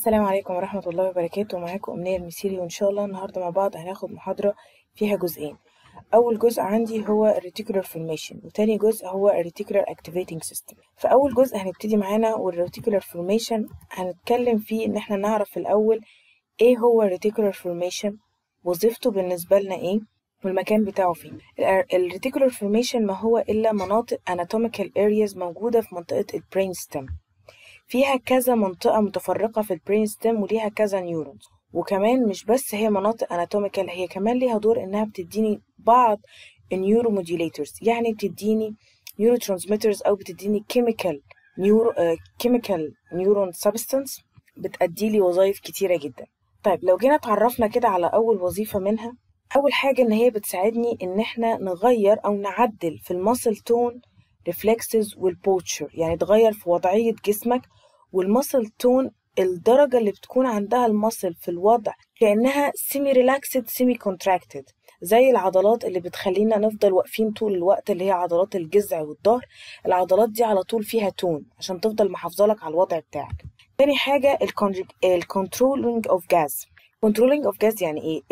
السلام عليكم ورحمة الله وبركاته معاكم أمنية المسيري وإن شاء الله النهاردة مع بعض هناخد محاضرة فيها جزئين أول جزء عندي هو Reticular Formation وتاني جزء هو Reticular Activating System فأول جزء هنبتدي معانا والريتيكولار Formation هنتكلم فيه إن احنا نعرف الأول إيه هو Reticular Formation وظيفته بالنسبة لنا إيه والمكان بتاعه فين الريتيكولار Formation ما هو إلا مناطق anatomical areas موجودة في منطقة البرين ستيم فيها كذا منطقة متفرقة في البرين ستيم وليها كذا نيورونز وكمان مش بس هي مناطق اناتوميكال هي كمان ليها دور انها بتديني بعض النيورو موديوليتورز يعني بتديني نيورو ترانسميترز او بتديني كيميكال نيورو كيميكال نيورون سبستانس بتأدي لي وظائف كتيرة جدا طيب لو جينا اتعرفنا كده على اول وظيفة منها اول حاجة ان هي بتساعدني ان احنا نغير او نعدل في الماسل تون ريفلكسز والبوتشر يعني تغير في وضعية جسمك والماسل تون الدرجة اللي بتكون عندها الماسل في الوضع كأنها سيمي ريلاكسد سيمي كونتراكتد زي العضلات اللي بتخلينا نفضل واقفين طول الوقت اللي هي عضلات الجذع والظهر العضلات دي على طول فيها تون عشان تفضل محافظة لك على الوضع بتاعك تاني حاجة الكنترولينج اوف جاز كنترولينج اوف جاز يعني ايه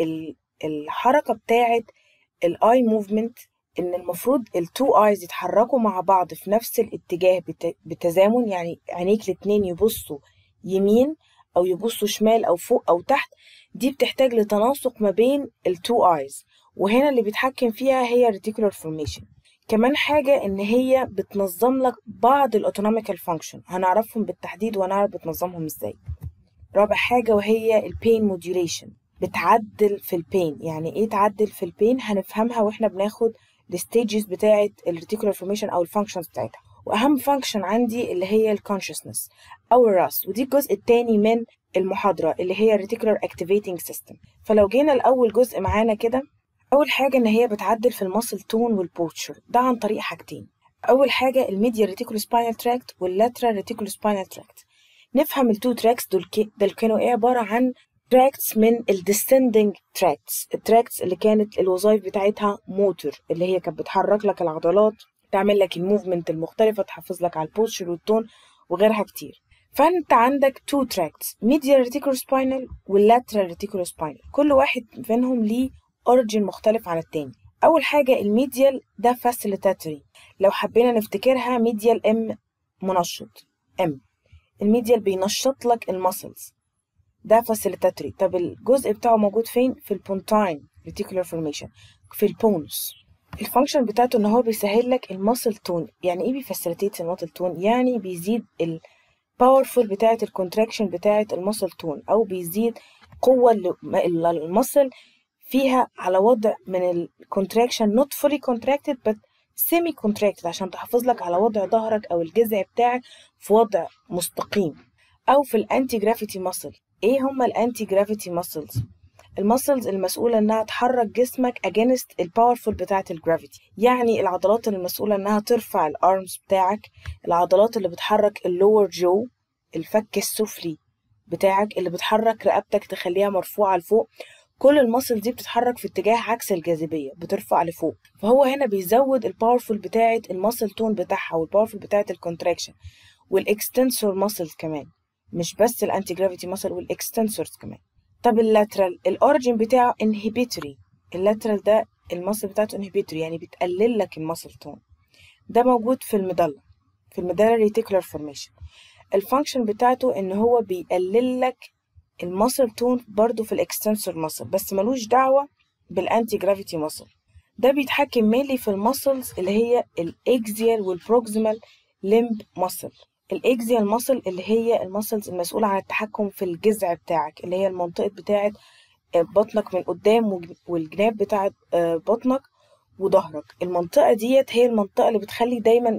الحركة بتاعت الاي موفمنت ان المفروض التو ايز يتحركوا مع بعض في نفس الاتجاه بتزامن يعني عينيك الاتنين يبصوا يمين او يبصوا شمال او فوق او تحت دي بتحتاج لتناسق ما بين التو ايز وهنا اللي بيتحكم فيها هي reticular formation كمان حاجة ان هي بتنظم لك بعض الاوتونوميكال فانكشن هنعرفهم بالتحديد وهنعرف بتنظمهم ازاي رابع حاجة وهي البين موديوليشن بتعدل في البين يعني ايه تعدل في البين هنفهمها واحنا بناخد الستيجز بتاعه الريتيكولار فورميشن او الفانكشنز بتاعتها واهم فانكشن عندي اللي هي الكونشسنس او الراس ودي الجزء الثاني من المحاضره اللي هي الريتيكولار اكتيفيتنج سيستم فلو جينا لاول جزء معانا كده اول حاجه ان هي بتعدل في الماسل تون والبوتشر ده عن طريق حاجتين اول حاجه الميديا ريتيكولو سباينال تراكت واللاترال ريتيكولو سباينال تراكت نفهم التو تراكس دول دول كانوا ايه عباره عن تراكتس من الديسندنج تراكتس التراكتس اللي كانت الوظائف بتاعتها موتور اللي هي كانت بتحرك لك العضلات تعمل لك الموفمنت المختلفة تحافظ لك على البوستشر والتون وغيرها كتير فانت عندك تو تراكتس ميديال ريتيكولو سباينال واللاترال ريتيكولو سباينال كل واحد منهم ليه اوريجين مختلف عن التاني اول حاجة الميديال ده فاسيليتاتوري لو حبينا نفتكرها ميديال ام منشط ام الميديال بينشط لك المسلز ده فاسيليتاتوري طب الجزء بتاعه موجود فين في البونتاين ريتيكولار فورميشن في البونس الفانكشن بتاعته ان هو بيسهل لك الماسل تون يعني ايه بيفاسيليتيت الماسل تون يعني بيزيد الباورفول بتاعه الكونتراكشن بتاعه الماسل تون او بيزيد قوه الماسل فيها على وضع من الكونتراكشن not fully contracted but semi contracted عشان تحافظ لك على وضع ظهرك او الجذع بتاعك في وضع مستقيم او في الانتي جرافيتي ماسل ايه هما الانتي جرافيتي ماسلز الماسلز المسؤوله انها تحرك جسمك اجينست الباورفول بتاعه الجرافيتي يعني العضلات المسؤوله انها ترفع الارمز بتاعك العضلات اللي بتحرك اللور جو الفك السفلي بتاعك اللي بتحرك رقبتك تخليها مرفوعه لفوق كل الماسل دي بتتحرك في اتجاه عكس الجاذبيه بترفع لفوق فهو هنا بيزود الباورفول بتاعه الماسل تون بتاعها والباورفول بتاعه الكونتراكشن والاكستنسور ماسلز كمان مش بس الانتي جرافيتي ماسل والاكستنسورز كمان طب اللاترال الاوريجين بتاعه انهبيتوري اللاترال ده الماسل بتاعته انهبيتوري يعني بتقلل لك الماسل تون ده موجود في المدلة في المدلة ريتيكولار فورميشن الفانكشن بتاعته ان هو بيقلل لك الماسل تون برضو في الاكستنسور ماسل بس ملوش دعوة بالانتي جرافيتي ماسل ده بيتحكم مينلي في الماسلز اللي هي الاكزيال والبروكسيمال ليمب ماسل الاكزيال ماسل اللي هي الماسلز المسؤولة عن التحكم في الجذع بتاعك اللي هي المنطقة بتاعة بطنك من قدام والجناب بتاعة بطنك وظهرك المنطقة ديت هي المنطقة اللي بتخلي دايما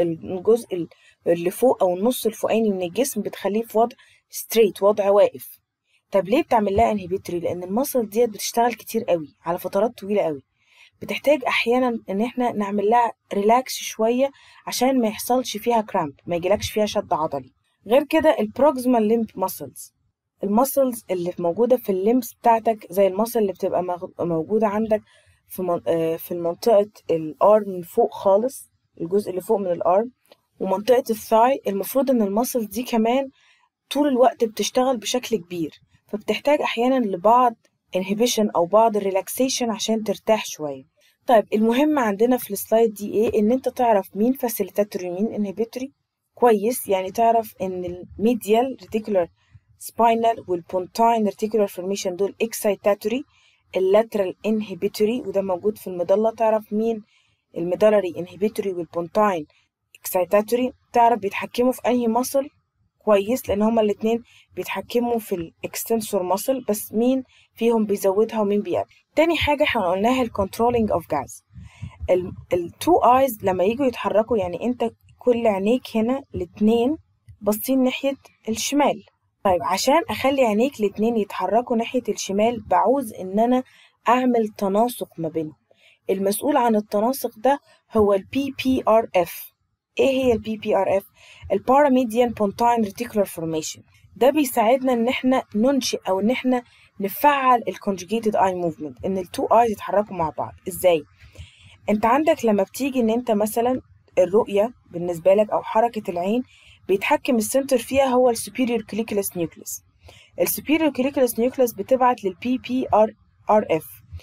الجزء اللي فوق أو النص الفوقاني من الجسم بتخليه في وضع ستريت وضع واقف طب ليه بتعمل لها انهبيتوري لأن الماسل ديت بتشتغل كتير قوي على فترات طويلة قوي بتحتاج احيانا ان احنا نعمل لها ريلاكس شويه عشان ما يحصلش فيها كرامب ما يجيلكش فيها شد عضلي غير كده البروكسيمال ليمب ماسلز الماسلز اللي موجوده في الليمبس بتاعتك زي الماسل اللي بتبقى موجوده عندك في من... في منطقه الارم من فوق خالص الجزء اللي فوق من الارم ومنطقه الثاي المفروض ان الماسلز دي كمان طول الوقت بتشتغل بشكل كبير فبتحتاج أحيانا لبعض inhibition أو بعض relaxation عشان ترتاح شوية طيب المهم عندنا في السلايد دي ايه ان انت تعرف مين فاسيليتاتوري مين انهبيتوري كويس يعني تعرف ان الميديال ريتيكولار سباينال والبونتاين ريتيكولار فورميشن دول اكسايتاتوري اللاترال انهبيتوري وده موجود في المضلة تعرف مين الميدالري انهبيتوري والبونتاين اكسايتاتوري تعرف بيتحكموا في انهي مصل كويس لان هما الاتنين بيتحكموا في الاكستنسور ماسل بس مين فيهم بيزودها ومين بيقلل تاني حاجة احنا قلناها الكنترولينج اوف جاز التو ايز لما يجوا يتحركوا يعني انت كل عينيك هنا الاتنين باصين ناحية الشمال طيب عشان اخلي عينيك الاتنين يتحركوا ناحية الشمال بعوز ان انا اعمل تناسق ما بينهم المسؤول عن التناسق ده هو ال PPRF ايه هي ال PPRF الباراميديان بونتاين ريتيكولار فورميشن ده بيساعدنا ان احنا ننشئ او ان احنا نفعل الكونجيجيتد اي موفمنت ان التو ايز يتحركوا مع بعض ازاي انت عندك لما بتيجي ان انت مثلا الرؤيه بالنسبه لك او حركه العين بيتحكم السنتر فيها هو السوبيريور كليكولس نيوكليس السوبيريور كليكولس نيوكليس بتبعت للبي بي ار ار اف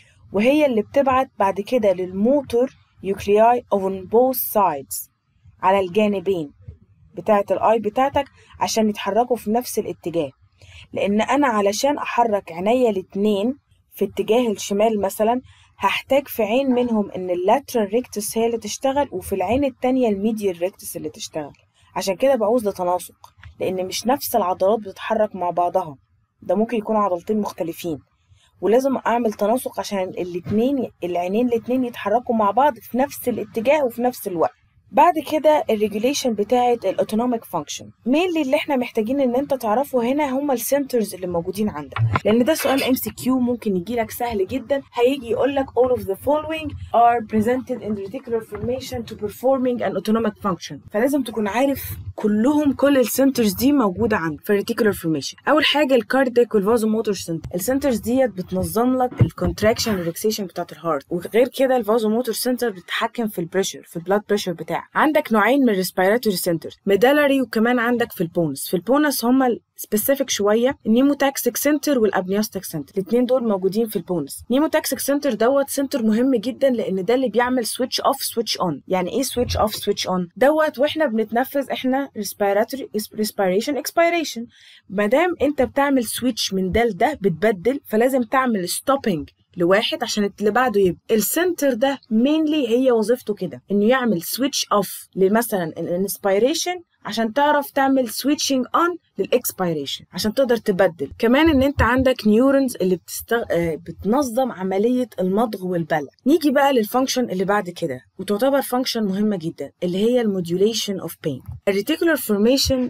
وهي اللي بتبعت بعد كده للموتور يوكلياي on both sides على الجانبين بتاعة الاي بتاعتك عشان يتحركوا في نفس الاتجاه لان انا علشان احرك عينيا الاتنين في اتجاه الشمال مثلا هحتاج في عين منهم ان اللاترال ريكتس هي اللي تشتغل وفي العين التانية الميديال ريكتس اللي تشتغل عشان كده بعوز لتناسق لان مش نفس العضلات بتتحرك مع بعضها ده ممكن يكون عضلتين مختلفين ولازم اعمل تناسق عشان الاتنين العينين الاتنين يتحركوا مع بعض في نفس الاتجاه وفي نفس الوقت بعد كده الريجوليشن بتاعه الاوتونوميك فانكشن مينلي اللي احنا محتاجين ان انت تعرفه هنا هم السنترز اللي موجودين عندك لان ده سؤال ام سي كيو ممكن يجي لك سهل جدا هيجي يقول لك all of the following are presented in reticular formation to performing an autonomic function فلازم تكون عارف كلهم كل السنترز دي موجوده عندك في الريتيكولار فورميشن اول حاجه الكاردياك والفازو موتور سنتر السنترز ديت بتنظم لك الكونتراكشن والريلاكسيشن بتاعت الهارت وغير كده الفازو موتور سنتر بتتحكم في البريشر في البلاد بريشر بتاعك عندك نوعين من الريسبيراتوري سنتر ميدالري وكمان عندك في البونس في البونس هما سبيسيفيك شويه النيموتاكسيك سنتر والابنيوستيك سنتر الاثنين دول موجودين في البونس نيموتاكسيك سنتر دوت سنتر مهم جدا لان ده اللي بيعمل سويتش اوف سويتش اون يعني ايه سويتش اوف سويتش اون دوت واحنا بنتنفس احنا ريسبيراتوري ريسبيريشن اكسبيريشن ما دام انت بتعمل سويتش من ده لده بتبدل فلازم تعمل ستوبنج لواحد عشان اللي بعده يبقى السنتر ده مينلي هي وظيفته كده انه يعمل سويتش اوف لمثلا الانسبيريشن عشان تعرف تعمل سويتشنج اون للاكسبيريشن عشان تقدر تبدل كمان ان انت عندك نيورونز اللي بتستغ... بتنظم عمليه المضغ والبلع نيجي بقى للفانكشن اللي بعد كده وتعتبر فانكشن مهمه جدا اللي هي الموديوليشن اوف بين الريتيكولار فورميشن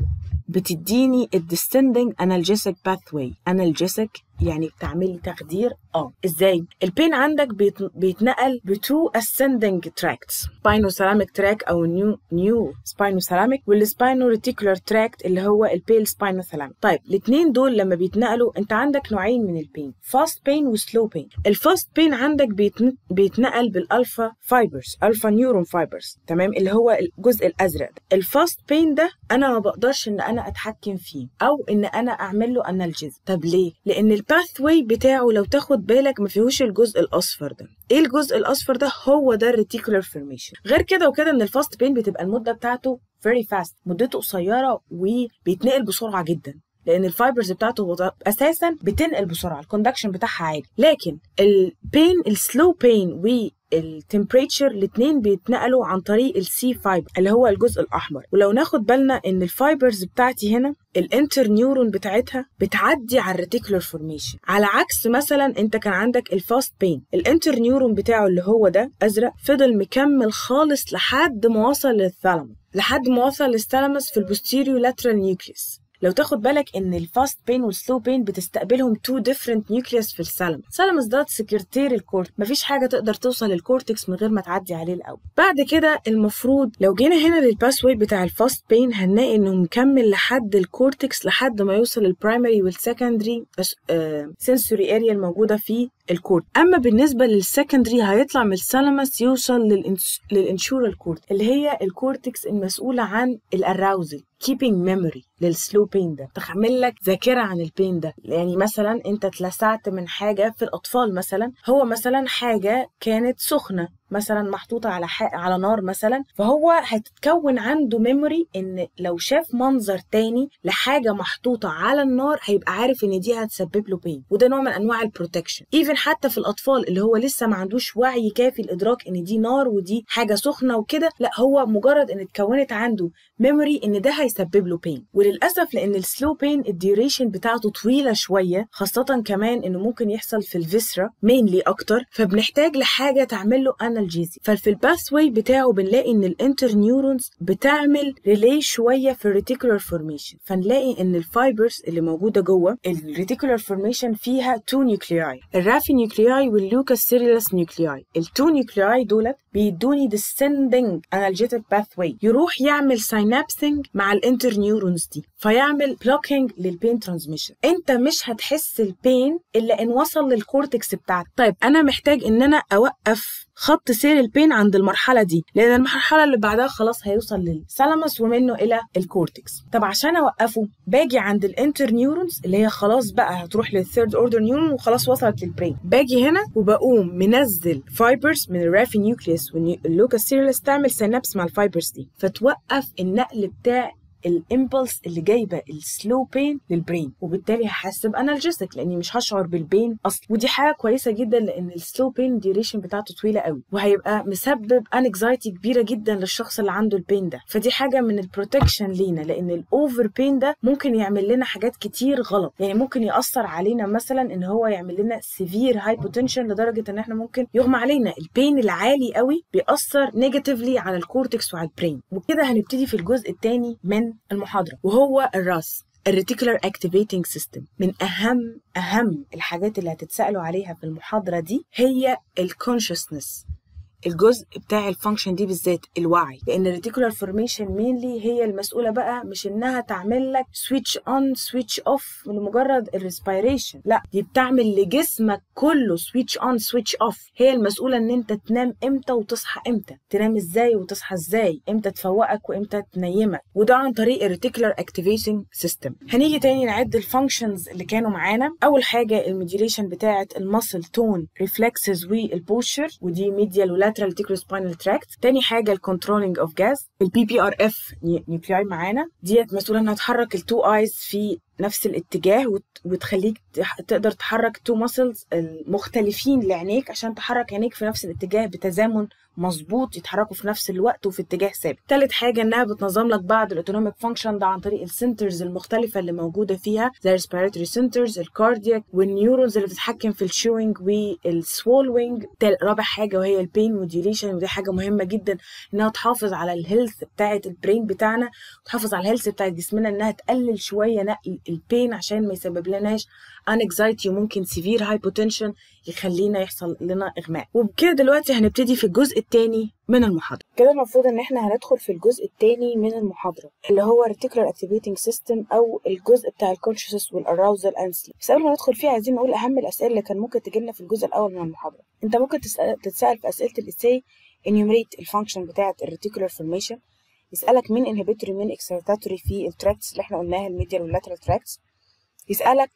بتديني الديسندنج انالجيسيك باثواي انالجيسيك يعني بتعملي تخدير اه ازاي البين عندك بيت... بيتنقل بتو ascending tracts spinocerammic tract او نيو نيو spinocerammic والspinoreticulalar tract اللي هو البيل spinothalamic طيب الاثنين دول لما بيتنقلوا انت عندك نوعين من البين fast pain وسلو pain الفاست بين عندك بيتن... بيتنقل بالالفا فايبرز الفا نيورون فايبرز تمام اللي هو الجزء الازرق ده الفاست بين ده انا ما بقدرش ان انا اتحكم فيه او ان انا اعمل له انالجيز طب ليه لان الباث واي بتاعه لو تاخد بالك ما فيهوش الجزء الاصفر ده ايه الجزء الاصفر ده هو ده الريتيكولار فورميشن غير كده وكده ان الفاست بين بتبقى المده بتاعته very fast مدته قصيره وبيتنقل بسرعه جدا لان الفايبرز بتاعته اساسا بتنقل بسرعه الكوندكشن بتاعها عالي لكن البين السلو بين و التمبريتشر الاثنين بيتنقلوا عن طريق السي فايبر اللي هو الجزء الاحمر ولو ناخد بالنا ان الفايبرز بتاعتي هنا الانتر نيورون بتاعتها بتعدي على الريتيكولار فورميشن على عكس مثلا انت كان عندك الفاست بين الانتر نيورون بتاعه اللي هو ده ازرق فضل مكمل خالص لحد ما وصل للثالاموس لحد ما وصل للثالاموس في البوستيريو لاترال نيوكليوس لو تاخد بالك ان الفاست بين والسلو بين بتستقبلهم تو ديفرنت نيوكليوس في الثالاموس الثالاموس ده سكرتير الكورت مفيش حاجه تقدر توصل للكورتكس من غير ما تعدي عليه الاول بعد كده المفروض لو جينا هنا للباس واي بتاع الفاست بين هنلاقي انه مكمل لحد الكورتكس لحد ما يوصل البرايمري والسكندري سنسوري اريا الموجوده في الكورت اما بالنسبه للسكندري هيطلع من الثالاموس يوصل للإنس... للانشورال كورت اللي هي الكورتكس المسؤوله عن الاراوزل keeping memory للسلو بين ده تخمل لك ذاكره عن البين ده يعني مثلا انت اتلسعت من حاجه في الاطفال مثلا هو مثلا حاجه كانت سخنه مثلا محطوطه على حق على نار مثلا فهو هتتكون عنده ميموري ان لو شاف منظر تاني لحاجه محطوطه على النار هيبقى عارف ان دي هتسبب له بين وده نوع من انواع البروتكشن ايفن حتى في الاطفال اللي هو لسه ما عندوش وعي كافي الادراك ان دي نار ودي حاجه سخنه وكده لا هو مجرد ان اتكونت عنده ميموري ان ده هيسبب له بين وللاسف لان السلو بين الديوريشن بتاعته طويله شويه خاصه كمان انه ممكن يحصل في الفيسرا مينلي اكتر فبنحتاج لحاجه تعمل له انالجيزي ففي الباث واي بتاعه بنلاقي ان الانتر نيورونز بتعمل ريلي شويه في الريتيكولار فورميشن فنلاقي ان الفايبرز اللي موجوده جوه الريتيكولار فورميشن فيها تو نيوكلياي الرافي نيوكلياي واللوكاس سيريلس نيوكلياي التو نيوكلياي دولت بيدوني descending analgesic pathway يروح يعمل ساينابسنج مع الانتر نيورونز دي فيعمل بلوكينج للبين ترانسميشن انت مش هتحس البين الا ان وصل للكورتكس بتاعتك طيب انا محتاج ان انا اوقف خط سير البين عند المرحله دي لان المرحله اللي بعدها خلاص هيوصل للثالاموس ومنه الى الكورتكس طب عشان اوقفه باجي عند الانتر نيورونز اللي هي خلاص بقى هتروح للثيرد اوردر نيورون وخلاص وصلت للبرين باجي هنا وبقوم منزل فايبرز من الرافي نيوكليوس واللوكاس سيريلس تعمل سينابس مع الفايبرز دي فتوقف النقل بتاع الامبلس اللي جايبه السلو بين للبرين وبالتالي هحس بانالجيسك لاني مش هشعر بالبين اصلا ودي حاجه كويسه جدا لان السلو بين ديوريشن بتاعته طويله قوي وهيبقى مسبب انكزايتي كبيره جدا للشخص اللي عنده البين ده فدي حاجه من البروتكشن لينا لان الاوفر بين ده ممكن يعمل لنا حاجات كتير غلط يعني ممكن ياثر علينا مثلا ان هو يعمل لنا سيفير هايبوتنشن لدرجه ان احنا ممكن يغمى علينا البين العالي قوي بيأثر نيجاتيفلي على الكورتكس وعلى البرين وكده هنبتدي في الجزء الثاني من المحاضرة وهو الراس الريتيكولار اكتيفيتنج سيستم من اهم اهم الحاجات اللي هتتسالوا عليها في المحاضره دي هي الكونشسنس الجزء بتاع الفانكشن دي بالذات الوعي لان الريتيكولار فورميشن مينلي هي المسؤوله بقى مش انها تعمل لك سويتش اون سويتش اوف لمجرد الريسبيريشن لا دي بتعمل لجسمك كله سويتش اون سويتش اوف هي المسؤوله ان انت تنام امتى وتصحى امتى تنام ازاي وتصحى ازاي امتى تفوقك وامتى تنيمك وده عن طريق الريتيكولار اكتيفيشن سيستم هنيجي تاني نعد الفانكشنز اللي كانوا معانا اول حاجه الموديوليشن بتاعه المسل تون ريفلكسز والبوشر ودي ميديال ولاترال reticular spinal tract تاني حاجه الكنترولينج اوف جاز البي بي ار اف نيوكلياي معانا ديت مسؤوله انها تحرك التو ايز في نفس الاتجاه وت... وتخليك تح... تقدر تحرك تو ماسلز المختلفين لعينيك عشان تحرك عينيك في نفس الاتجاه بتزامن مظبوط يتحركوا في نفس الوقت وفي اتجاه ثابت تالت حاجه انها بتنظم لك بعض الاوتونوميك فانكشن ده عن طريق السنترز المختلفه اللي موجوده فيها زي الريسبيراتوري سنترز الكاردياك والنيورونز اللي بتتحكم في الشوينج والسوالوينج رابع حاجه وهي البين موديوليشن ودي حاجه مهمه جدا انها تحافظ على الهيلث بتاعه البرين بتاعنا وتحافظ على الهيلث بتاعه جسمنا انها تقلل شويه نقل البين عشان ما يسبب لناش انكزايتي وممكن سيفير هايبوتنشن يخلينا يحصل لنا اغماء وبكده دلوقتي هنبتدي في الجزء الثاني من المحاضره كده المفروض ان احنا هندخل في الجزء الثاني من المحاضره اللي هو reticular activating system او الجزء بتاع الكونشسنس والاراوزال اند سليب بس قبل ما ندخل فيه عايزين نقول اهم الاسئله اللي كان ممكن تجي لنا في الجزء الاول من المحاضره انت ممكن تسأل تتسال في اسئله الاساي enumerate الفانكشن بتاعه الريتيكولار فورميشن يسالك مين انهبيتوري مين اكسيتاتوري في التراكتس اللي احنا قلناها الميديال واللاترال تراكتس يسالك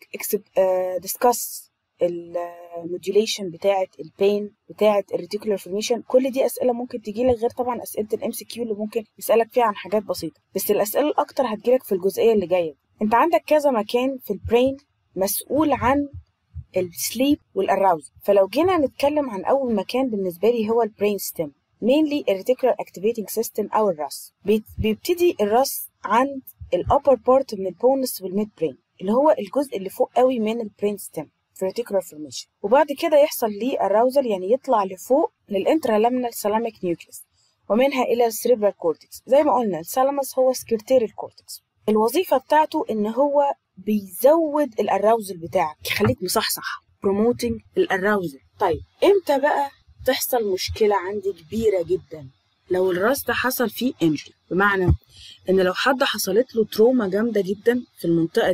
ديسكاس الموديوليشن بتاعه البين بتاعه الريتيكولار فورميشن كل دي اسئله ممكن تجي لك غير طبعا اسئله الام سي كيو اللي ممكن يسالك فيها عن حاجات بسيطه بس الاسئله الاكتر هتجيلك في الجزئيه اللي جايه انت عندك كذا مكان في البرين مسؤول عن السليب والاراوز فلو جينا نتكلم عن اول مكان بالنسبه لي هو البرين ستيم mainly الريتيكولار اكتيفيتنج سيستم او الراس بيبتدي الراس عند الابر بارت من البونس والميد برين اللي هو الجزء اللي فوق قوي من البرين ستيم في ريتيكولار فورميشن وبعد كده يحصل ليه اراوزل يعني يطلع لفوق للانترالامينال سلاميك نيوكليس ومنها الى السريبرال كورتكس زي ما قلنا الثالاموس هو سكرتير الكورتكس الوظيفه بتاعته ان هو بيزود الاراوزل بتاعك يخليك مصحصح بروموتنج الاراوزل طيب امتى بقى تحصل مشكله عندي كبيره جدا لو الراس ده حصل فيه انجري بمعنى ان لو حد حصلت له تروما جامده جدا في المنطقه دي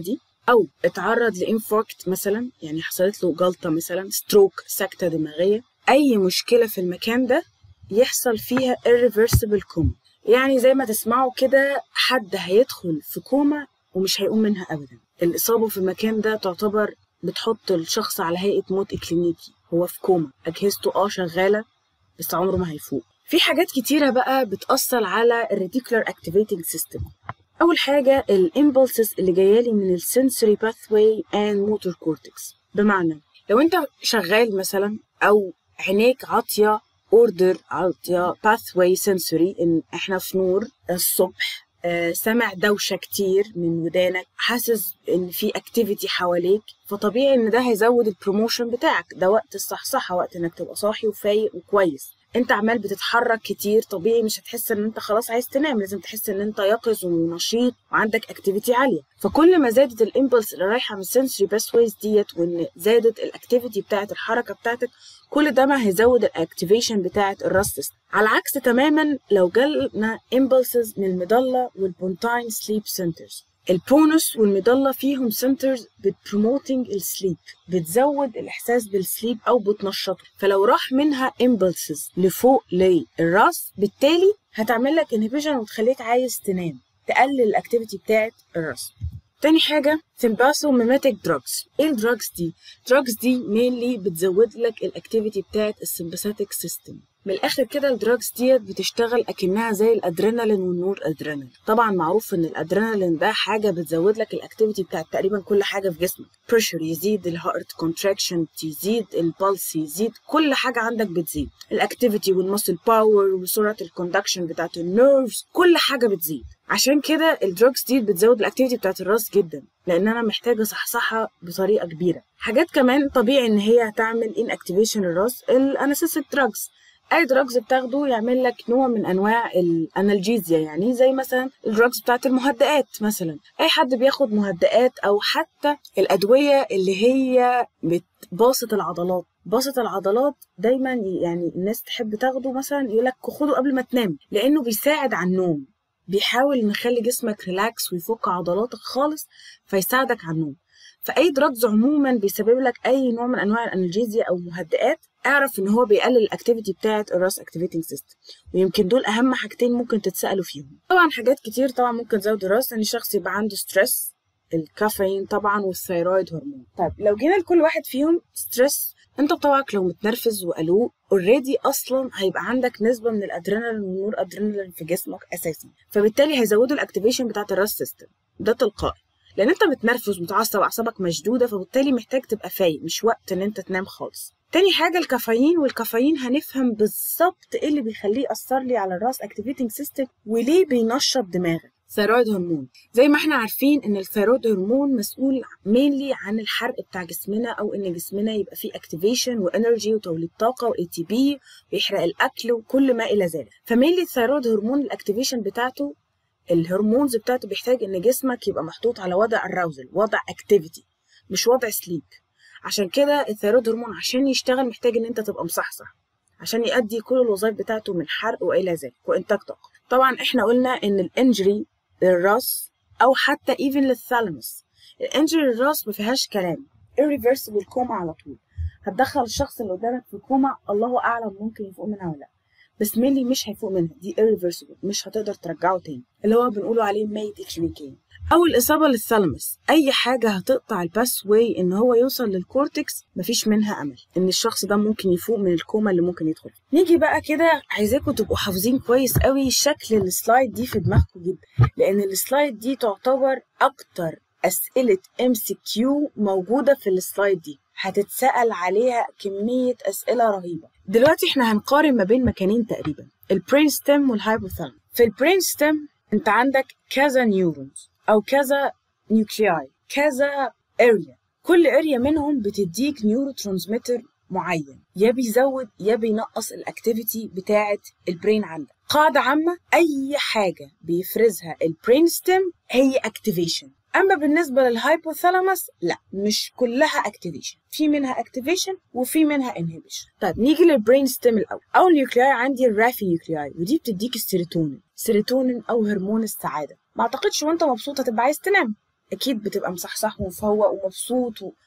او اتعرض لانفاركت مثلا يعني حصلت له جلطه مثلا ستروك سكته دماغيه اي مشكله في المكان ده يحصل فيها irreversible كوما يعني زي ما تسمعوا كده حد هيدخل في كوما ومش هيقوم منها ابدا الاصابه في المكان ده تعتبر بتحط الشخص على هيئه موت اكلينيكي هو في كوما اجهزته اه شغاله بس عمره ما هيفوق في حاجات كتيرة بقى بتأثر على الريتيكولار اكتيفيتنج سيستم أول حاجة الامبulses اللي جاية لي من السنسوري باثواي اند موتور كورتكس بمعنى لو أنت شغال مثلا أو عينيك عاطية اوردر عاطية باثواي سنسوري إن إحنا في نور الصبح آه، سامع دوشة كتير من ودانك حاسس ان في اكتيفيتي حواليك فطبيعي ان ده هيزود البروموشن بتاعك ده وقت الصحصحة وقت انك تبقى صاحي وفايق وكويس انت عمال بتتحرك كتير طبيعي مش هتحس ان انت خلاص عايز تنام لازم تحس ان انت يقظ ونشيط وعندك اكتيفيتي عاليه فكل ما زادت الامبلس اللي رايحه من السنسوري باثويز ديت وان زادت الاكتيفيتي بتاعه الحركه بتاعتك كل ده ما هيزود الاكتيفيشن بتاعه الراس على العكس تماما لو جالنا امبلسز من المضله والبونتاين سليب سنترز البونس والمضلة فيهم سنترز بتبروموتنج السليب بتزود الإحساس بالسليب أو بتنشطه فلو راح منها امبلسز لفوق للراس بالتالي هتعمل لك انهبيشن وتخليك عايز تنام تقلل الاكتيفيتي بتاعت الراس تاني حاجة سيمباسو ميماتيك دراجز ايه الدراجز دي؟ دراجز دي مينلي بتزود لك الاكتيفيتي بتاعت السمباثيك سيستم من الاخر كده الدراجز ديت بتشتغل اكنها زي الادرينالين والنور ادرينالين طبعا معروف ان الادرينالين ده حاجه بتزود لك الاكتيفيتي بتاعت تقريبا كل حاجه في جسمك بريشر يزيد الهارت كونتراكشن تزيد البلس يزيد كل حاجه عندك بتزيد الاكتيفيتي والمسل باور وسرعه الكوندكشن بتاعت النيرفز كل حاجه بتزيد عشان كده الدراجز دي بتزود الاكتيفيتي بتاعت الراس جدا لان انا محتاجه صحصحه بطريقه كبيره حاجات كمان طبيعي ان هي هتعمل ان اكتيفيشن الراس الانستيك دراجز اي دراجز بتاخده يعمل لك نوع من انواع الانالجيزيا يعني زي مثلا الدراجز بتاعت المهدئات مثلا اي حد بياخد مهدئات او حتى الادويه اللي هي بتباسط العضلات باسط العضلات دايما يعني الناس تحب تاخده مثلا يقول لك خده قبل ما تنام لانه بيساعد على النوم بيحاول نخلي جسمك ريلاكس ويفك عضلاتك خالص فيساعدك على النوم فاي دراجز عموما بيسبب لك اي نوع من انواع الانالجيزيا او مهدئات اعرف ان هو بيقلل الاكتيفيتي بتاعه الراس اكتيفيتنج سيستم ويمكن دول اهم حاجتين ممكن تتسالوا فيهم طبعا حاجات كتير طبعا ممكن تزود الراس ان الشخص يبقى عنده ستريس الكافيين طبعا والثيرويد هرمون طيب لو جينا لكل واحد فيهم ستريس انت بطبعك لو متنرفز وقلوق اوريدي اصلا هيبقى عندك نسبه من الادرينالين والنور ادرينالين في جسمك اساسا فبالتالي هيزودوا الاكتيفيشن بتاعه الراس سيستم ده تلقائي لان انت متنرفز متعصب واعصابك مشدوده فبالتالي محتاج تبقى فايق مش وقت ان انت تنام خالص تاني حاجة الكافيين والكافيين هنفهم بالظبط ايه اللي بيخليه يأثر لي على الراس اكتيفيتنج سيستم وليه بينشط دماغك ثيرويد هرمون زي ما احنا عارفين ان الثيرويد هرمون مسؤول مينلي عن الحرق بتاع جسمنا او ان جسمنا يبقى فيه اكتيفيشن وانرجي وتوليد طاقه واي تي بي ويحرق الاكل وكل ما الى ذلك فمينلي الثيرويد هرمون الاكتيفيشن بتاعته الهرمونز بتاعته بيحتاج ان جسمك يبقى محطوط على وضع الراوزل وضع اكتيفيتي مش وضع سليب عشان كده الثيرويد هرمون عشان يشتغل محتاج ان انت تبقى مصحصح عشان يؤدي كل الوظائف بتاعته من حرق والى ذلك وانتاج طاقه طبعا احنا قلنا ان الانجري للراس او حتى ايفن للثالاموس الانجري للراس ما فيهاش كلام irreversible كوما على طول هتدخل الشخص اللي قدامك في كوما الله اعلم ممكن يفوق منها ولا لا بس ميلي مش هيفوق منها دي irreversible مش هتقدر ترجعه تاني اللي هو بنقوله عليه ميت اكلينيكيا او الاصابه للثالاموس اي حاجه هتقطع الباس واي ان هو يوصل للكورتكس مفيش منها امل ان الشخص ده ممكن يفوق من الكوما اللي ممكن يدخل نيجي بقى كده عايزاكم تبقوا حافظين كويس قوي شكل السلايد دي في دماغكم جدا لان السلايد دي تعتبر اكتر اسئله ام سي كيو موجوده في السلايد دي هتتسال عليها كميه اسئله رهيبه دلوقتي احنا هنقارن ما بين مكانين تقريبا البرين ستيم والهايبوثالاموس في البرين ستيم انت عندك كذا نيورونز او كذا نيوكلياي كذا اريا كل اريا منهم بتديك نيورو ترانسميتر معين يا بيزود يا بينقص الاكتيفيتي بتاعه البرين عندك قاعده عامه اي حاجه بيفرزها البرين ستيم هي اكتيفيشن اما بالنسبه للهايبوثالاموس لا مش كلها اكتيفيشن في منها اكتيفيشن وفي منها انهبيشن طيب نيجي للبرين ستيم الاول اول نيوكلياي عندي الرافي نيوكلياي ودي بتديك السيروتونين سيروتونين او هرمون السعاده ما اعتقدش وانت مبسوط هتبقى عايز تنام اكيد بتبقى مصحصح ومفوق ومبسوط و...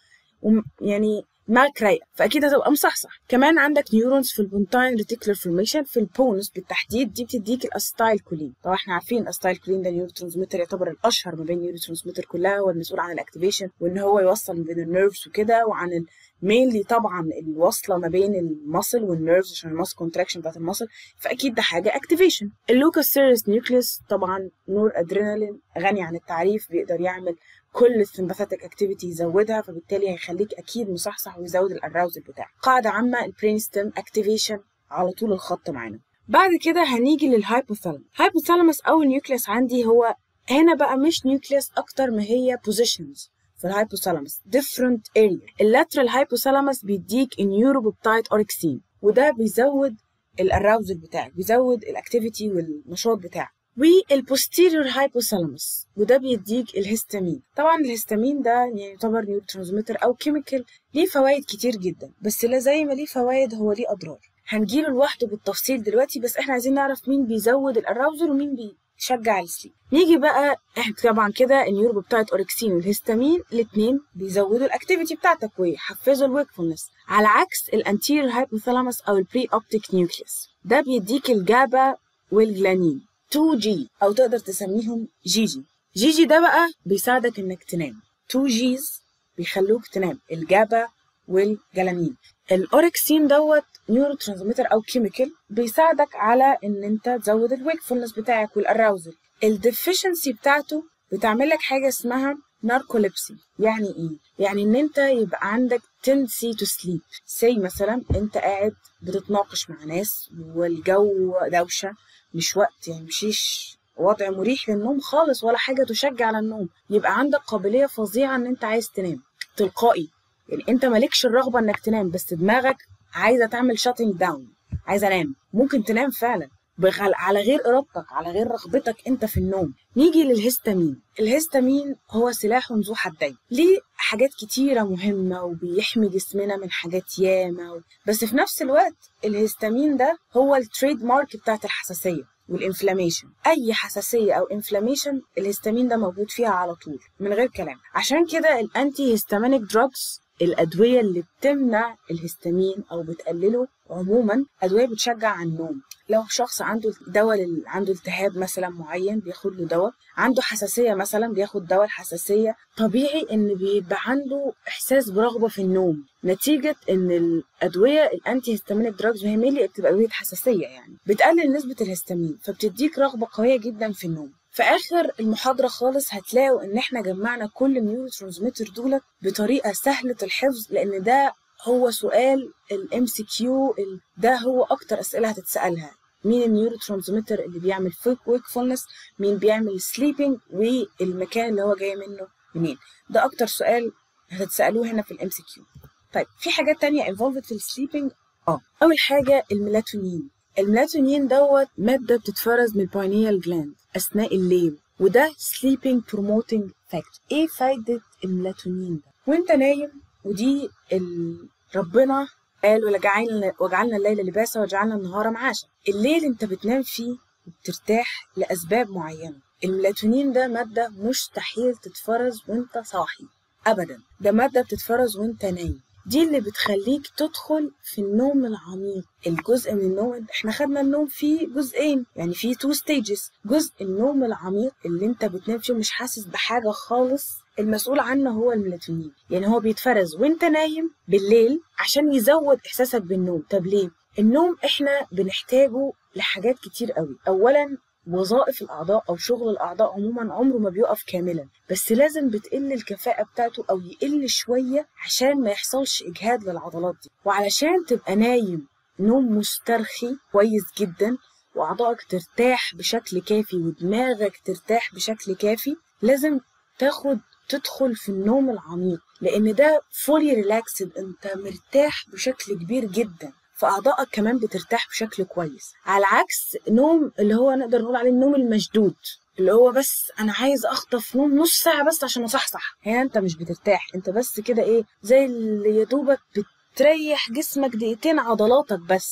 ويعني دماغك رايقه فاكيد هتبقى مصحصح كمان عندك نيورونز في البونتاين ريتيكولار فورميشن في البونس بالتحديد دي بتديك الاستايل كولين طبعا احنا عارفين الاستايل كولين ده نيورو ترانسميتر يعتبر الاشهر ما بين النيورو ترانسميتر كلها هو المسؤول عن الاكتيفيشن وان هو يوصل ما بين النيرفز وكده وعن مينلي طبعا الوصله ما بين المسل والنيرفز عشان الماسل كونتراكشن بتاعت المسل فاكيد ده حاجه اكتيفيشن اللوكوس سيريس نيوكليوس طبعا نور ادرينالين غني عن التعريف بيقدر يعمل كل السمباثيك اكتيفيتي يزودها فبالتالي هيخليك اكيد مصحصح ويزود الاراوزل بتاعك قاعده عامه البرين ستيم اكتيفيشن على طول الخط معانا بعد كده هنيجي للهايبوثالاموس هايبوثالاموس او النيوكليوس عندي هو هنا بقى مش نيوكليوس اكتر ما هي بوزيشنز في الهايبوثالاموس different area اللاترال هايبوثالاموس بيديك النيوروبيبتايد اوركسين وده بيزود الاراوزل بتاعك بيزود الاكتيفيتي والنشاط بتاعك والبوستيريور هايبوثالاموس وده بيديك الهستامين طبعا الهستامين ده يعني يعتبر نيورو ترانسميتر او كيميكال ليه فوائد كتير جدا بس لا زي ما ليه فوائد هو ليه اضرار هنجيله لوحده بالتفصيل دلوقتي بس احنا عايزين نعرف مين بيزود الاراوزل ومين بيشجع السليب نيجي بقى احنا طبعا كده النيورو بتاعت اوركسين والهستامين الاثنين بيزودوا الاكتيفيتي بتاعتك ويحفزوا الويكفولنس على عكس الانتيريور هايبوثالاموس او البري اوبتيك نيوكليوس ده بيديك الجابا والجلانين 2 جي او تقدر تسميهم جي جي جي جي ده بقى بيساعدك انك تنام 2 جيز بيخلوك تنام الجابا والجلامين الاوركسين دوت نيورو ترانسميتر او كيميكال بيساعدك على ان انت تزود الويكفولنس بتاعك والاراوزل الديفيشنسي بتاعته بتعمل لك حاجه اسمها ناركوليبسي يعني ايه يعني ان انت يبقى عندك tendency to sleep سي مثلا انت قاعد بتتناقش مع ناس والجو دوشه مش وقت يعني مشيش وضع مريح للنوم خالص ولا حاجه تشجع على النوم يبقى عندك قابليه فظيعه ان انت عايز تنام تلقائي يعني انت مالكش الرغبه انك تنام بس دماغك عايزه تعمل شاتنج داون عايزه انام ممكن تنام فعلا بغل... على غير ارادتك على غير رغبتك انت في النوم نيجي للهستامين الهستامين هو سلاح ذو حدين ليه حاجات كتيرة مهمة وبيحمي جسمنا من حاجات ياما و... بس في نفس الوقت الهستامين ده هو التريد مارك بتاعت الحساسية والانفلاميشن اي حساسيه او انفلاميشن الهستامين ده موجود فيها على طول من غير كلام عشان كده الانتي هيستامينيك دراجز الادويه اللي بتمنع الهستامين او بتقلله عموما ادويه بتشجع على النوم لو شخص عنده دواء عنده التهاب مثلا معين بياخد له دواء عنده حساسيه مثلا بياخد دواء الحساسيه طبيعي ان بيبقى عنده احساس برغبه في النوم نتيجه ان الادويه الانتي هيستامينيك دراجز وهي ميلي بتبقى ادويه حساسيه يعني بتقلل نسبه الهستامين فبتديك رغبه قويه جدا في النوم في اخر المحاضره خالص هتلاقوا ان احنا جمعنا كل النيورو ترانسميتر دولت بطريقه سهله الحفظ لان ده هو سؤال الام سي كيو ده هو اكتر اسئله هتتسالها مين النيورو ترانسميتر اللي بيعمل فيك ويكفولنس مين بيعمل سليبنج والمكان اللي هو جاي منه منين ده اكتر سؤال هتتسالوه هنا في الام سي كيو طيب في حاجات تانية involved في السليبنج اه اول حاجه الميلاتونين الميلاتونين دوت ماده بتتفرز من الباينيال جلاند اثناء الليل وده sleeping promoting factor ايه فايده الميلاتونين ده وانت نايم ودي ال... ربنا قال وجعلنا وجعلنا الليل لباسا وجعلنا النهار معاشا الليل انت بتنام فيه وبترتاح لاسباب معينه الميلاتونين ده ماده مستحيل تتفرز وانت صاحي ابدا ده ماده بتتفرز وانت نايم دي اللي بتخليك تدخل في النوم العميق الجزء من النوم احنا خدنا النوم فيه جزئين يعني فيه تو ستيجز جزء النوم العميق اللي انت بتنام فيه مش حاسس بحاجه خالص المسؤول عنه هو الميلاتونين يعني هو بيتفرز وانت نايم بالليل عشان يزود احساسك بالنوم طب ليه النوم احنا بنحتاجه لحاجات كتير قوي اولا وظائف الأعضاء أو شغل الأعضاء عموما عمره ما بيقف كاملا بس لازم بتقل الكفاءة بتاعته أو يقل شوية عشان ما يحصلش إجهاد للعضلات دي وعلشان تبقى نايم نوم مسترخي كويس جدا وأعضائك ترتاح بشكل كافي ودماغك ترتاح بشكل كافي لازم تاخد تدخل في النوم العميق لأن ده فولي ريلاكسد أنت مرتاح بشكل كبير جدا فأعضائك كمان بترتاح بشكل كويس على عكس نوم اللي هو نقدر نقول عليه النوم المشدود اللي هو بس انا عايز اخطف نوم نص ساعه بس عشان اصحصح هنا انت مش بترتاح انت بس كده ايه زي اللي يا دوبك بتريح جسمك دقيقتين عضلاتك بس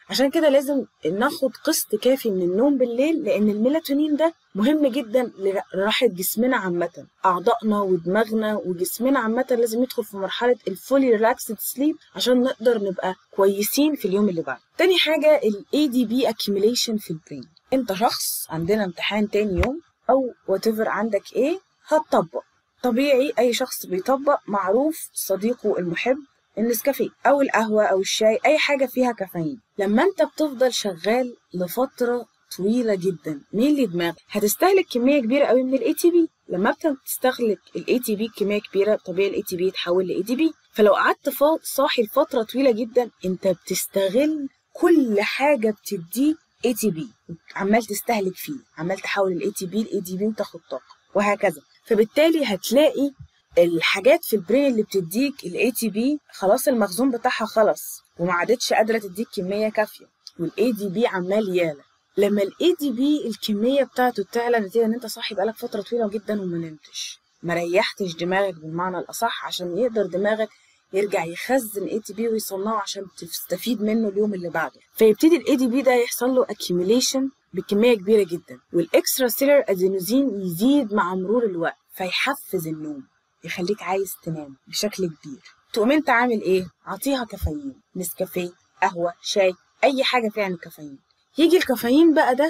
عشان كده لازم ناخد قسط كافي من النوم بالليل لان الميلاتونين ده مهم جدا لراحه جسمنا عامه اعضائنا ودماغنا وجسمنا عامه لازم يدخل في مرحله الفولي ريلاكسد سليب عشان نقدر نبقى كويسين في اليوم اللي بعده تاني حاجه الاي دي بي accumulation في البرين انت شخص عندنا امتحان تاني يوم او وات عندك ايه هتطبق طبيعي اي شخص بيطبق معروف صديقه المحب النسكافيه او القهوه او الشاي اي حاجه فيها كافيين لما انت بتفضل شغال لفتره طويله جدا مين اللي دماغك هتستهلك كميه كبيره قوي من الاي تي بي لما بتستهلك الاي تي بي كميه كبيره طبيعي الاي تي بي يتحول لاي دي بي فلو قعدت صاحي لفتره طويله جدا انت بتستغل كل حاجه بتديك اي تي بي عمال تستهلك فيه عمال تحول الاي تي بي لاي دي بي وتاخد طاقه وهكذا فبالتالي هتلاقي الحاجات في البرين اللي بتديك الاي تي بي خلاص المخزون بتاعها خلص وما عادتش قادره تديك كميه كافيه والاي دي بي عمال يالا لما الاي دي بي الكميه بتاعته تعلى نتيجه ان انت صاحي بقالك فتره طويله جدا وما نمتش ما ريحتش دماغك بالمعنى الاصح عشان يقدر دماغك يرجع يخزن اي تي بي ويصنعه عشان تستفيد منه اليوم اللي بعده فيبتدي الاي دي بي ده يحصل له accumulation بكميه كبيره جدا والاكسترا سيلر ادينوزين يزيد مع مرور الوقت فيحفز النوم يخليك عايز تنام بشكل كبير تقوم انت عامل ايه عطيها كافيين نسكافيه قهوه شاي اي حاجه فيها الكافيين يجي الكافيين بقى ده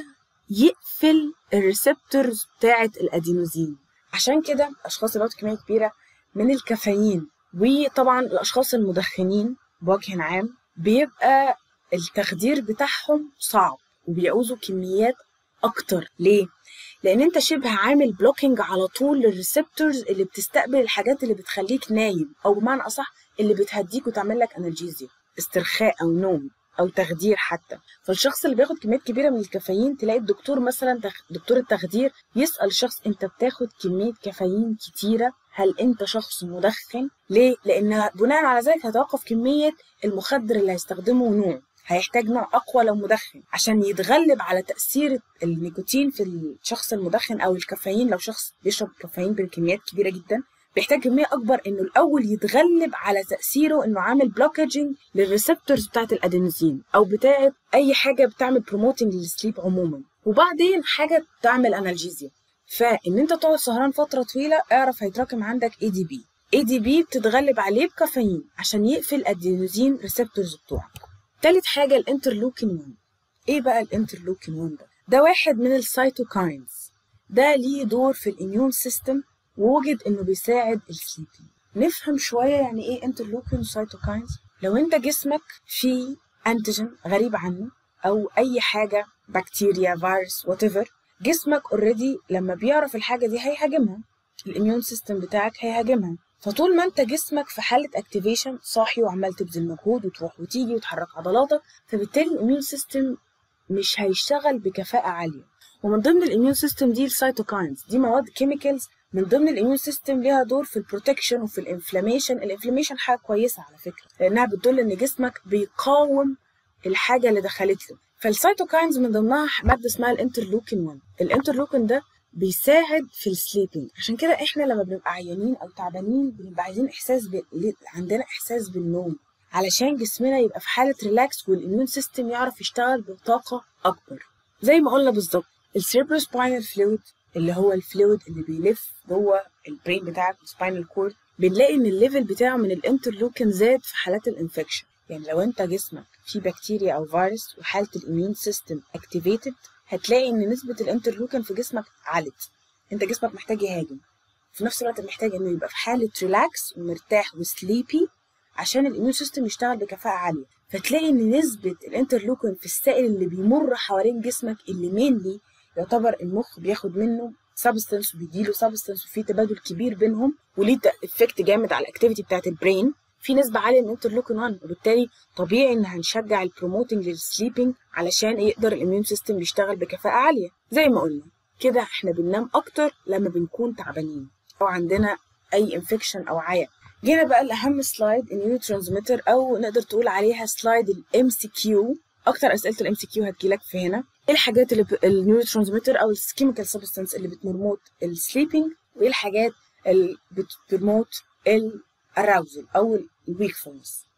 يقفل الريسبتورز بتاعه الادينوزين عشان كده الاشخاص اللي كميه كبيره من الكافيين وطبعا الاشخاص المدخنين بوجه عام بيبقى التخدير بتاعهم صعب وبيعوزوا كميات اكتر ليه لان انت شبه عامل بلوكينج على طول للريسبتورز اللي بتستقبل الحاجات اللي بتخليك نايم او بمعنى اصح اللي بتهديك وتعمل لك انرجيزيا استرخاء او نوم او تخدير حتى فالشخص اللي بياخد كميات كبيره من الكافيين تلاقي الدكتور مثلا دكتور التخدير يسال الشخص انت بتاخد كميه كافيين كتيره هل انت شخص مدخن ليه لان بناء على ذلك هتوقف كميه المخدر اللي هيستخدمه ونوعه هيحتاج نوع اقوى لو مدخن عشان يتغلب على تاثير النيكوتين في الشخص المدخن او الكافيين لو شخص بيشرب كافيين بكميات كبيره جدا بيحتاج كميه اكبر انه الاول يتغلب على تاثيره انه عامل بلوكجنج للريسبتورز بتاعه الادينوزين او بتاعه اي حاجه بتعمل بروموتنج للسليب عموما وبعدين حاجه تعمل انالجيزيا فان انت تقعد سهران فتره طويله اعرف هيتراكم عندك اي دي بي اي دي بي بتتغلب عليه بكافيين عشان يقفل الادينوزين ريسبتورز بتوعك تالت حاجة الانترلوكين 1 ايه بقى الانترلوكين 1 ده؟ ده واحد من السيتوكاينز ده ليه دور في الاميون سيستم ووجد انه بيساعد السليبنج نفهم شوية يعني ايه انترلوكين وسيتوكاينز لو انت جسمك فيه انتيجين غريب عنه او اي حاجة بكتيريا فيروس وات جسمك اوريدي لما بيعرف الحاجة دي هيهاجمها الاميون سيستم بتاعك هيهاجمها فطول ما انت جسمك في حاله اكتيفيشن صاحي وعمال تبذل مجهود وتروح وتيجي وتحرك عضلاتك فبالتالي الاميون سيستم مش هيشتغل بكفاءه عاليه ومن ضمن الاميون سيستم دي السيتوكاينز دي مواد كيميكالز من ضمن الاميون سيستم ليها دور في البروتكشن وفي الانفلاميشن الانفلاميشن حاجه كويسه على فكره لانها بتدل ان جسمك بيقاوم الحاجه اللي دخلت له فالسيتوكاينز من ضمنها ماده اسمها الانترلوكين 1 الانترلوكين ده بيساعد في السليبنج عشان كده احنا لما بنبقى عيانين او تعبانين بنبقى عايزين احساس ب... عندنا احساس بالنوم علشان جسمنا يبقى في حاله ريلاكس والاميون سيستم يعرف يشتغل بطاقه اكبر زي ما قلنا بالظبط السيربروسباينال فلويد اللي هو الفلويد اللي بيلف جوه البرين بتاعك السباينال كورد بنلاقي ان الليفل بتاعه من الانترلوكين زاد في حالات الانفكشن يعني لو انت جسمك فيه بكتيريا او فيروس وحاله الاميون سيستم اكتيفيتد هتلاقي ان نسبه الانترلوكين في جسمك علت انت جسمك محتاج يهاجم في نفس الوقت محتاج انه يبقى في حاله ريلاكس ومرتاح وسليبي عشان الاميون سيستم يشتغل بكفاءه عاليه فتلاقي ان نسبه الانترلوكين في السائل اللي بيمر حوالين جسمك اللي مينلي يعتبر المخ بياخد منه سبستنس وبيديله سبستنس وفي تبادل كبير بينهم وليه افكت جامد على الاكتيفيتي بتاعت البرين في نسبة عالية من انترلوكين 1 وبالتالي طبيعي ان هنشجع البروموتنج للسليبنج علشان يقدر الاميون سيستم يشتغل بكفاءة عالية زي ما قلنا كده احنا بننام اكتر لما بنكون تعبانين او عندنا اي انفكشن او عيا جينا بقى الاهم سلايد النيورو ترانسميتر او نقدر تقول عليها سلايد الام سي كيو اكتر اسئله الام سي كيو هتجيلك في هنا ايه الحاجات اللي النيورو ترانسميتر او الكيميكال سبستانس اللي بتمرموت السليبنج وايه الحاجات اللي بتبرموت الاراوزل او الويكفولنس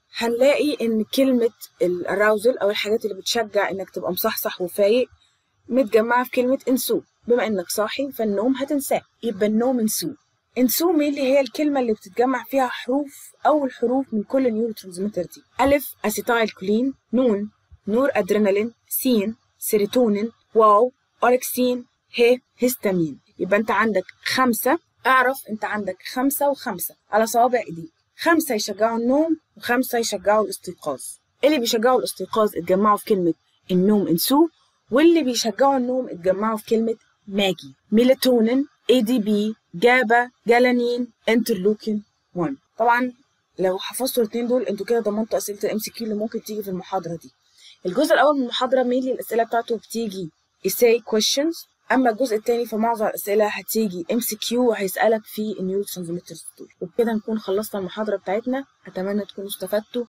هنلاقي ان كلمة الاراوزل او الحاجات اللي بتشجع انك تبقى مصحصح وفايق متجمعة في كلمة انسو بما انك صاحي فالنوم هتنساه يبقى النوم انسو انسو ميلي هي الكلمة اللي بتتجمع فيها حروف أول حروف من كل النيورو ترانسميتر دي ألف أسيتايل كولين نون نور أدرينالين سين سيروتونين واو أوركسين ه هيستامين يبقى أنت عندك خمسة اعرف أنت عندك خمسة وخمسة على صوابع إيديك خمسة يشجعوا النوم وخمسة يشجعوا الاستيقاظ اللي بيشجعوا الاستيقاظ اتجمعوا في كلمة النوم انسو واللي بيشجعوا النوم اتجمعوا في كلمة ماجي ميلاتونين اي دي بي جابا جالانين انترلوكين 1 طبعا لو حفظتوا الاثنين دول انتوا كده ضمنتوا اسئله الام سي كيو اللي ممكن تيجي في المحاضره دي الجزء الاول من المحاضره ميلي الاسئله بتاعته بتيجي essay questions اما الجزء الثاني فمعظم الاسئله هتيجي ام سي كيو وهيسالك في النيورو ترانسميترز دول وبكده نكون خلصنا المحاضره بتاعتنا اتمنى تكونوا استفدتوا